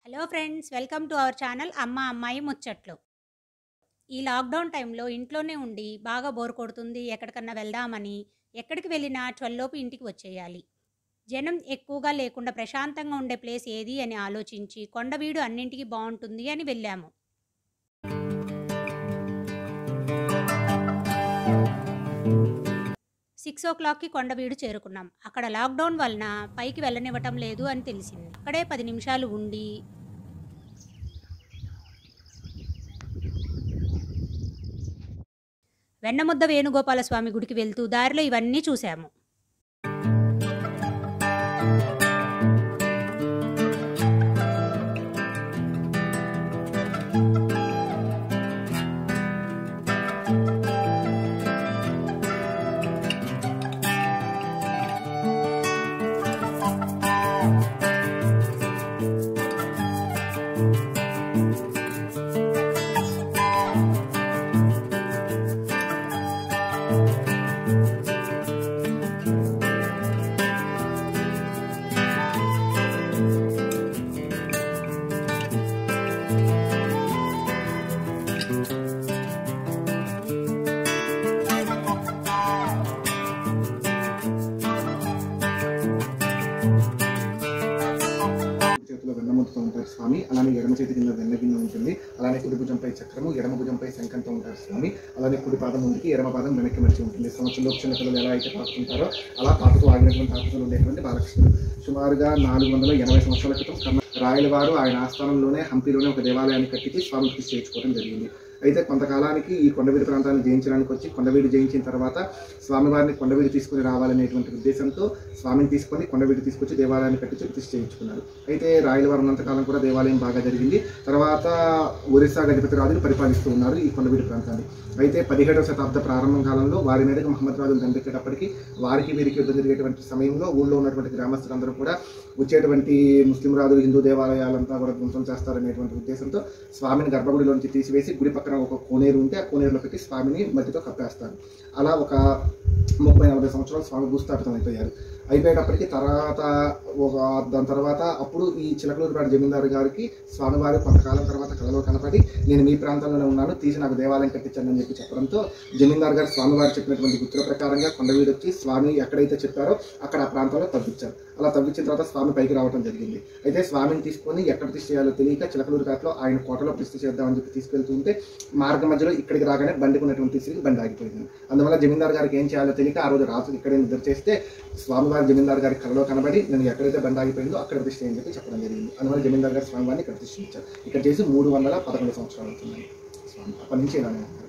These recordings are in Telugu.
hello friends welcome to our channel అమ్మ అమ్మాయి ముచ్చట్లు ఈ లాక్డౌన్ టైంలో ఇంట్లోనే ఉండి బాగా బోర్ కొడుతుంది ఎక్కడికన్నా వెళ్దామని ఎక్కడికి వెళ్ళినా ట్వెల్వ్లోపు ఇంటికి వచ్చేయాలి జనం ఎక్కువగా లేకుండా ప్రశాంతంగా ఉండే ప్లేస్ ఏది అని ఆలోచించి కొండవీడు అన్నింటికి బాగుంటుంది అని వెళ్ళాము సిక్స్ ఓ క్లాక్కి కొండవీడు చేరుకున్నాం అక్కడ లాక్డౌన్ వలన పైకి వెళ్ళనివ్వటం లేదు అని తెలిసింది అక్కడే పది నిమిషాలు ఉండి వెన్నముద్ద వేణుగోపాల స్వామి గుడికి వెళ్తూ దారిలో ఇవన్నీ చూశాము చేతిలో వెన్నముద్దతో ఉంటారు స్వామి అలానే ఎడమ చేతి కింద వెన్న గిన్నె ఉంటుంది అలానే కుడి భుజంపై చక్రము ఎడమ భుజంపై శంఖంతో ఉంటారు స్వామి అలానే కుడి పాదం ముందుకి ఎడమ పాదం వెనక్కి మడిచి ఉంటుంది సంవత్సరంలో చిన్న పిల్లలు ఎలా అయితే పాకుతుంటారో అలా పాకుతూ ఆగినటువంటి ఆకులు ఉండేటువంటి బాలకృష్ణుడు సుమారుగా నాలుగు వందల ఎనభై సంవత్సరాల క్రితం కర్ణ రాయల వారు ఆయన ఆస్థానంలోనే హంపీలోనే ఒక దేవాలయాన్ని కట్టించి స్వామికి చేర్చుకోవడం జరిగింది అయితే కొంతకాలానికి ఈ కొండవీడి ప్రాంతాన్ని జయించడానికి వచ్చి కొండవీడి జయించిన తర్వాత స్వామివారిని కొండవీడి తీసుకుని రావాలనేటువంటి ఉద్దేశంతో స్వామిని తీసుకొని కొండవీడి తీసుకొచ్చి దేవాలయాన్ని కట్టించి ప్రతిష్ఠ చేయించుకున్నారు అయితే రాయలవారు ఉన్నంతకాలం కూడా దేవాలయం బాగా జరిగింది తర్వాత ఒరిస్సా గజపతి రాజులు పరిపాలిస్తూ ఉన్నారు ఈ కొండవీడి ప్రాంతాన్ని అయితే పదిహేడవ శతాబ్ద ప్రారంభం కాలంలో వారి మీదకి మహమ్మద్ రాజులు దండెక్కేటప్పటికి వారికి వీరికి యుద్ధం జరిగేటువంటి సమయంలో ఊళ్ళో ఉన్నటువంటి గ్రామస్తులందరూ కూడా వచ్చేటువంటి ముస్లిం రాజులు హిందూ దేవాలయాలంతా కూడా ధ్వంసం చేస్తారనేటువంటి ఉద్దేశంతో స్వామిని గర్భగుడిలోంచి తీసివేసి గుడి పక్కన ఒక కోనేరు ఉంటే ఆ కోనేరులో పెట్టి స్వామిని మట్టితో కప్పేస్తారు అలా ఒక ముప్పై నలభై సంవత్సరాలు స్వామి భూస్థాపితం అయిపోయారు అయిపోయేటప్పటికి తర్వాత ఒక దాని తర్వాత అప్పుడు ఈ చిలకలూరుపేట జమీందారు గారికి స్వామివారి కొంతకాలం తర్వాత కళలో కనపడి నేను మీ ప్రాంతంలోనే ఉన్నాను తీసి నాకు దేవాలయం కట్టించండి అని చెప్పి చెప్పడంతో జమీందార్ గారు స్వామివారు చెప్పినటువంటి గుర్తుల ప్రకారంగా కొండవీడు వచ్చి స్వామి ఎక్కడైతే చెప్పారో అక్కడ ఆ ప్రాంతంలో తవ్వించారు అలా తవ్వించిన తర్వాత స్వామి పైకి రావడం జరిగింది అయితే స్వామిని తీసుకొని ఎక్కడ ప్రతిష్ఠ చేయాలో తెలియక చిలకలూరుపేటలో ఆయన కోటలో ప్రతిష్ఠ చేద్దామని చెప్పి తీసుకెళ్తుంటే మార్గ మధ్యలో ఇక్కడికి రాగానే బండికి ఉన్నటువంటి తిరిగి బండి ఆగిపోయింది అందువల్ల జమీందార్ గారికి ఏం చేయాలో తెలియక ఆ రోజు రాత్రి ఇక్కడే నిద్ర చేస్తే స్వామివారి జమీందార్ గారి కళలో కనబడి నేను ఎక్కడైతే బండి ఆగిపోయిందో అక్కడ ప్రతిష్ఠ అని చెప్పి చెప్పడం జరిగింది అందువల్ల జమీందార్ గారు స్వామివారిని ఇక్కడ ప్రతిష్ఠించారు ఇక్కడ చేసి మూడు వందల పదకొండు సంవత్సరాలు అవుతున్నాయి స్వామి అప్పటి నుంచి ఇలానే ఉన్నారు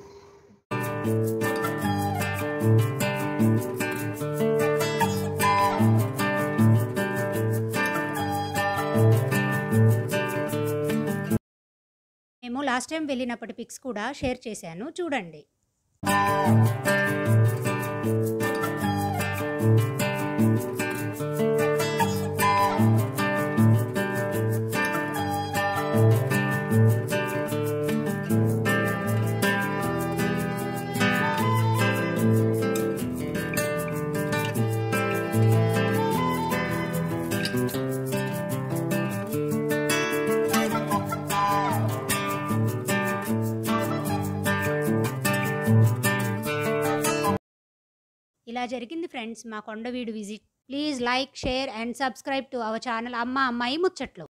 మేము లాస్ట్ టైం వెళ్ళినప్పటి పిక్స్ కూడా షేర్ చేశాను చూడండి ఇలా జరిగింది ఫ్రెండ్స్ మా Kondaveedu visit please like share and subscribe to our channel అమ్మ అమ్మాయి ముచ్చట్లు